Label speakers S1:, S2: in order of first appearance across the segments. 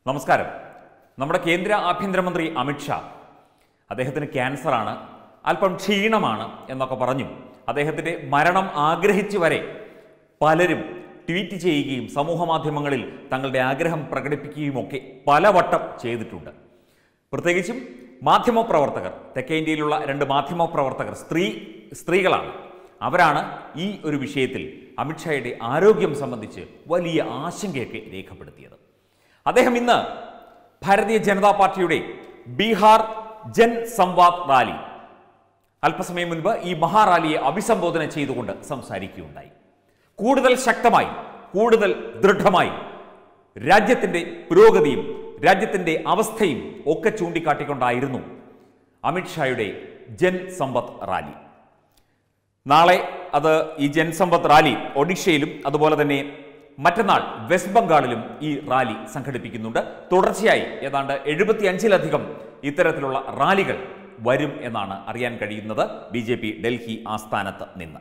S1: നമസ്കാരം നമ്മുടെ കേന്ദ്ര ആഭ്യന്തരമന്ത്രി അമിത്ഷാ അദ്ദേഹത്തിന് ക്യാൻസറാണ് അല്പം ക്ഷീണമാണ് എന്നൊക്കെ പറഞ്ഞു അദ്ദേഹത്തിൻ്റെ മരണം ആഗ്രഹിച്ചു വരെ പലരും ട്വീറ്റ് ചെയ്യുകയും സമൂഹ മാധ്യമങ്ങളിൽ തങ്ങളുടെ ആഗ്രഹം പ്രകടിപ്പിക്കുകയും ഒക്കെ പലവട്ടം ചെയ്തിട്ടുണ്ട് പ്രത്യേകിച്ചും മാധ്യമപ്രവർത്തകർ തെക്കേ ഇന്ത്യയിലുള്ള രണ്ട് മാധ്യമപ്രവർത്തകർ സ്ത്രീ സ്ത്രീകളാണ് അവരാണ് ഈ ഒരു വിഷയത്തിൽ അമിത്ഷായുടെ ആരോഗ്യം സംബന്ധിച്ച് വലിയ ആശങ്കയൊക്കെ രേഖപ്പെടുത്തിയത് അദ്ദേഹം ഇന്ന് ഭാരതീയ ജനതാ പാർട്ടിയുടെ ബീഹാർ ജൻ സംവാദ് റാലി അല്പസമയം മുൻപ് ഈ മഹാറാലിയെ അഭിസംബോധന ചെയ്തുകൊണ്ട് സംസാരിക്കുകയുണ്ടായി കൂടുതൽ ശക്തമായി കൂടുതൽ ദൃഢമായി രാജ്യത്തിൻ്റെ പുരോഗതിയും രാജ്യത്തിൻ്റെ അവസ്ഥയും ഒക്കെ ചൂണ്ടിക്കാട്ടിക്കൊണ്ടായിരുന്നു അമിത്ഷായുടെ ജൻ സമ്പത്ത് റാലി നാളെ അത് ഈ ജൻസമ്പത്ത് റാലി ഒഡീഷയിലും അതുപോലെ തന്നെ മറ്റന്നാൾ വെസ്റ്റ് ബംഗാളിലും ഈ റാലി സംഘടിപ്പിക്കുന്നുണ്ട് തുടർച്ചയായി ഏതാണ്ട് എഴുപത്തിയഞ്ചിലധികം ഇത്തരത്തിലുള്ള റാലികൾ വരും എന്നാണ് അറിയാൻ കഴിയുന്നത് ബി ജെ പി ഡൽഹി ആസ്ഥാനത്ത് നിന്ന്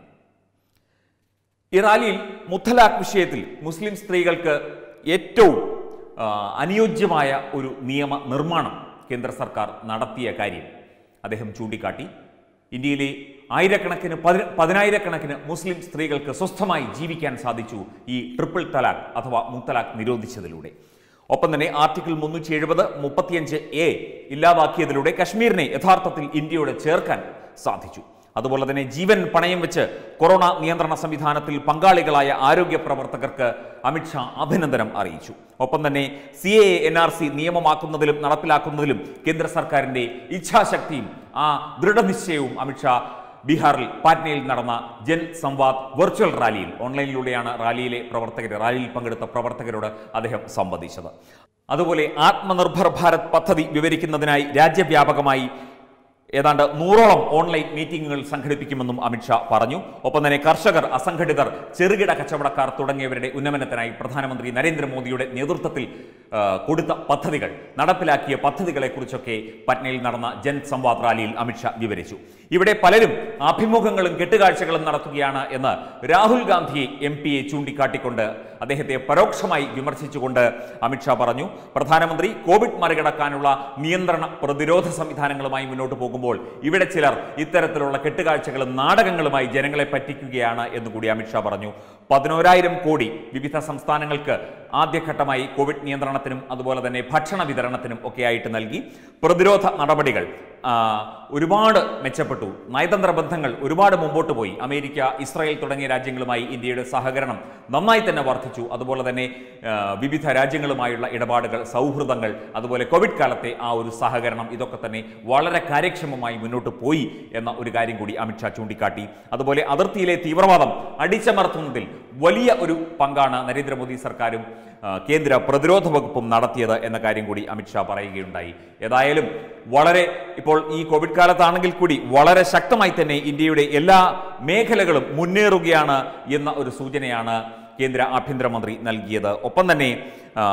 S1: ഈ റാലിയിൽ മുത്തലാഖ് വിഷയത്തിൽ മുസ്ലിം സ്ത്രീകൾക്ക് ഏറ്റവും ആ, അനുയോജ്യമായ ഒരു നിയമ നിർമ്മാണം കേന്ദ്ര സർക്കാർ നടത്തിയ കാര്യം അദ്ദേഹം ചൂണ്ടിക്കാട്ടി ഇന്ത്യയിലെ ആയിരക്കണക്കിന് പതി പതിനായിരക്കണക്കിന് മുസ്ലിം സ്ത്രീകൾക്ക് സ്വസ്ഥമായി ജീവിക്കാൻ സാധിച്ചു ഈ ട്രിപ്പിൾ തലാഖ് അഥവാ മുത്തലാഖ് നിരോധിച്ചതിലൂടെ ഒപ്പം തന്നെ ആർട്ടിക്കിൾ മുന്നൂറ്റി എഴുപത് മുപ്പത്തിയഞ്ച് എ ഇല്ലാതാക്കിയതിലൂടെ കശ്മീരിനെ യഥാർത്ഥത്തിൽ ഇന്ത്യയോട് ചേർക്കാൻ സാധിച്ചു അതുപോലെ തന്നെ ജീവൻ പണയം വെച്ച് കൊറോണ നിയന്ത്രണ സംവിധാനത്തിൽ പങ്കാളികളായ ആരോഗ്യ പ്രവർത്തകർക്ക് അമിത്ഷാ അഭിനന്ദനം അറിയിച്ചു ഒപ്പം തന്നെ C A N R C നിയമമാക്കുന്നതിലും നടപ്പിലാക്കുന്നതിലും കേന്ദ്ര സർക്കാരിന്റെ ഇച്ഛാശക്തിയും ആ ദൃഢനിശ്ചയവും അമിത്ഷാ ബീഹാറിൽ പാറ്റ്നയിൽ നടന്ന ജൻ സംവാദ് വെർച്വൽ റാലിയിൽ ഓൺലൈനിലൂടെയാണ് റാലിയിലെ പ്രവർത്തകർ റാലിയിൽ പങ്കെടുത്ത പ്രവർത്തകരോട് അദ്ദേഹം സംവദിച്ചത് അതുപോലെ ആത്മനിർഭർ ഭാരത് പദ്ധതി വിവരിക്കുന്നതിനായി രാജ്യവ്യാപകമായി ഏതാണ്ട് നൂറോളം ഓൺലൈൻ മീറ്റിംഗുകൾ സംഘടിപ്പിക്കുമെന്നും അമിത്ഷാ പറഞ്ഞു ഒപ്പം തന്നെ കർഷകർ അസംഘടിതർ ചെറുകിട കച്ചവടക്കാർ തുടങ്ങിയവരുടെ ഉന്നമനത്തിനായി പ്രധാനമന്ത്രി നരേന്ദ്രമോദിയുടെ നേതൃത്വത്തിൽ ആ, കൊടുത്ത പദ്ധതികൾ നടപ്പിലാക്കിയ പദ്ധതികളെക്കുറിച്ചൊക്കെ പറ്റ്നയിൽ നടന്ന ജൻ സംവാദ് റാലിയിൽ അമിത്ഷാ വിവരിച്ചു ഇവിടെ പലരും അഭിമുഖങ്ങളും കെട്ടുകാഴ്ചകളും നടത്തുകയാണ് എന്ന് രാഹുൽ ഗാന്ധിയെ എം പിയെ ചൂണ്ടിക്കാട്ടിക്കൊണ്ട് അദ്ദേഹത്തെ പരോക്ഷമായി വിമർശിച്ചുകൊണ്ട് അമിത്ഷാ പറഞ്ഞു പ്രധാനമന്ത്രി കോവിഡ് മറികടക്കാനുള്ള നിയന്ത്രണ പ്രതിരോധ സംവിധാനങ്ങളുമായി മുന്നോട്ട് പോകുമ്പോൾ ഇവിടെ ചിലർ ഇത്തരത്തിലുള്ള കെട്ടുകാഴ്ചകളും നാടകങ്ങളുമായി ജനങ്ങളെ പറ്റിക്കുകയാണ് എന്നുകൂടി അമിത്ഷാ പറഞ്ഞു പതിനോരായിരം കോടി വിവിധ സംസ്ഥാനങ്ങൾക്ക് ആദ്യഘട്ടമായി കോവിഡ് നിയന്ത്രണത്തിനും അതുപോലെ തന്നെ ഭക്ഷണ വിതരണത്തിനും ഒക്കെയായിട്ട് നൽകി പ്രതിരോധ നടപടികൾ ആ, ഒരുപാട് മെച്ചപ്പെട്ടു നയതന്ത്ര ബന്ധങ്ങൾ ഒരുപാട് മുമ്പോട്ട് പോയി അമേരിക്ക ഇസ്രായേൽ തുടങ്ങിയ രാജ്യങ്ങളുമായി ഇന്ത്യയുടെ സഹകരണം നന്നായി തന്നെ വർദ്ധിച്ചു അതുപോലെ തന്നെ ആ, വിവിധ രാജ്യങ്ങളുമായുള്ള ഇടപാടുകൾ സൗഹൃദങ്ങൾ അതുപോലെ കോവിഡ് കാലത്തെ ആ ഒരു സഹകരണം ഇതൊക്കെ തന്നെ വളരെ കാര്യക്ഷമമായി മുന്നോട്ട് പോയി എന്ന ഒരു കാര്യം കൂടി അമിത്ഷാ ചൂണ്ടിക്കാട്ടി അതുപോലെ അതിർത്തിയിലെ തീവ്രവാദം അടിച്ചമർത്തുന്നതിൽ വലിയ ഒരു പങ്കാണ് നരേന്ദ്രമോദി സർക്കാരും ആ, കേന്ദ്ര പ്രതിരോധ വകുപ്പും നടത്തിയത് എന്ന കാര്യം കൂടി അമിത്ഷാ പറയുകയുണ്ടായി ഏതായാലും വളരെ ഇപ്പോൾ ഈ കോവിഡ് കാലത്താണെങ്കിൽ കൂടി വളരെ ശക്തമായി തന്നെ ഇന്ത്യയുടെ എല്ലാ മേഖലകളും മുന്നേറുകയാണ് എന്ന ഒരു സൂചനയാണ് കേന്ദ്ര ആഭ്യന്തരമന്ത്രി നൽകിയത് ഒപ്പം തന്നെ ആ,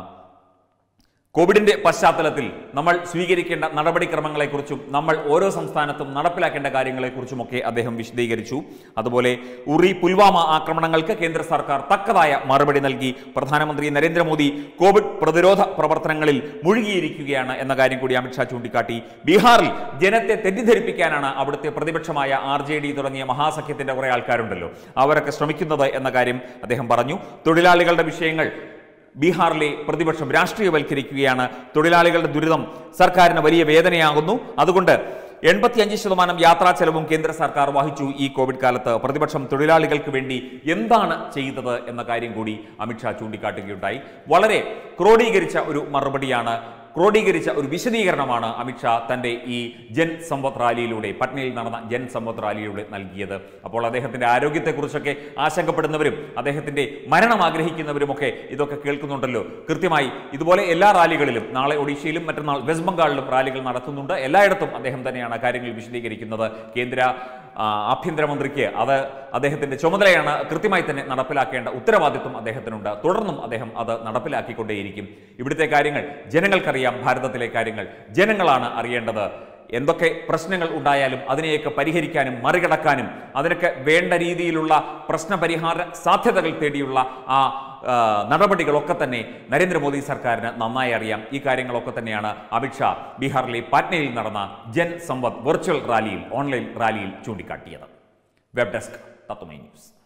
S1: കോവിഡിന്റെ പശ്ചാത്തലത്തിൽ നമ്മൾ സ്വീകരിക്കേണ്ട നടപടിക്രമങ്ങളെക്കുറിച്ചും നമ്മൾ ഓരോ സംസ്ഥാനത്തും നടപ്പിലാക്കേണ്ട കാര്യങ്ങളെക്കുറിച്ചുമൊക്കെ അദ്ദേഹം വിശദീകരിച്ചു അതുപോലെ ഉറി പുൽവാമ ആക്രമണങ്ങൾക്ക് കേന്ദ്ര സർക്കാർ തക്കതായ മറുപടി നൽകി പ്രധാനമന്ത്രി നരേന്ദ്രമോദി കോവിഡ് പ്രതിരോധ പ്രവർത്തനങ്ങളിൽ മുഴുകിയിരിക്കുകയാണ് എന്ന കാര്യം കൂടി അമിത്ഷാ ചൂണ്ടിക്കാട്ടി ബീഹാറിൽ ജനത്തെ തെറ്റിദ്ധരിപ്പിക്കാനാണ് അവിടുത്തെ പ്രതിപക്ഷമായ ആർ ജെ ഡി തുടങ്ങിയ മഹാസഖ്യത്തിന്റെ കുറെ ആൾക്കാരുണ്ടല്ലോ അവരൊക്കെ ശ്രമിക്കുന്നത് എന്ന കാര്യം അദ്ദേഹം പറഞ്ഞു തൊഴിലാളികളുടെ വിഷയങ്ങൾ ബീഹാറിലെ പ്രതിപക്ഷം രാഷ്ട്രീയവൽക്കരിക്കുകയാണ് തൊഴിലാളികളുടെ ദുരിതം സർക്കാരിന് വലിയ വേദനയാകുന്നു അതുകൊണ്ട് എൺപത്തിയഞ്ച് ശതമാനം യാത്രാ ചെലവും കേന്ദ്ര സർക്കാർ വഹിച്ചു ഈ കോവിഡ് കാലത്ത് പ്രതിപക്ഷം തൊഴിലാളികൾക്ക് വേണ്ടി എന്താണ് ചെയ്തത് എന്ന കാര്യം കൂടി അമിത്ഷാ ചൂണ്ടിക്കാട്ടുകയുണ്ടായി വളരെ ക്രോഡീകരിച്ച ഒരു മറുപടിയാണ് ക്രോഡീകരിച്ച ഒരു വിശദീകരണമാണ് അമിത്ഷാ തന്റെ ഈ ജൻ സമ്പദ് റാലിയിലൂടെ പട്നയിൽ നടന്ന ജൻ സമ്പദ് റാലിയിലൂടെ നൽകിയത് അപ്പോൾ അദ്ദേഹത്തിന്റെ ആരോഗ്യത്തെക്കുറിച്ചൊക്കെ ആശങ്കപ്പെടുന്നവരും അദ്ദേഹത്തിന്റെ മരണം ആഗ്രഹിക്കുന്നവരുമൊക്കെ ഇതൊക്കെ കേൾക്കുന്നുണ്ടല്ലോ കൃത്യമായി ഇതുപോലെ എല്ലാ റാലികളിലും നാളെ ഒഡീഷയിലും മറ്റന്നാൾ വെസ്റ്റ് ബംഗാളിലും റാലികൾ നടത്തുന്നുണ്ട് എല്ലായിടത്തും അദ്ദേഹം തന്നെയാണ് കാര്യങ്ങൾ വിശദീകരിക്കുന്നത് കേന്ദ്ര ആ, ആഭ്യന്തരമന്ത്രിക്ക് അത് അദ്ദേഹത്തിന്റെ ചുമതലയാണ് കൃത്യമായി തന്നെ നടപ്പിലാക്കേണ്ട ഉത്തരവാദിത്വം അദ്ദേഹത്തിനുണ്ട് തുടർന്നും അദ്ദേഹം അത് നടപ്പിലാക്കിക്കൊണ്ടേയിരിക്കും ഇവിടുത്തെ കാര്യങ്ങൾ ജനങ്ങൾക്കറിയാം ഭാരതത്തിലെ കാര്യങ്ങൾ ജനങ്ങളാണ് അറിയേണ്ടത് എന്തൊക്കെ പ്രശ്നങ്ങൾ ഉണ്ടായാലും അതിനെയൊക്കെ പരിഹരിക്കാനും മറികടക്കാനും അതിനൊക്കെ വേണ്ട രീതിയിലുള്ള പ്രശ്നപരിഹാര സാധ്യതകൾ തേടിയുള്ള ആ ആ, നടപടികളൊക്കെ തന്നെ നരേന്ദ്രമോദി സർക്കാരിന് നന്നായി അറിയാം ഈ കാര്യങ്ങളൊക്കെ തന്നെയാണ് അമിത്ഷാ ബീഹാറിലെ പാറ്റ്നയിൽ നടന്ന ജൻ സമ്പദ് വെർച്വൽ റാലിയിൽ ഓൺലൈൻ റാലിയിൽ ചൂണ്ടിക്കാട്ടിയത് വെബ് ഡെസ്ക് തത്വമൈ ന്യൂസ്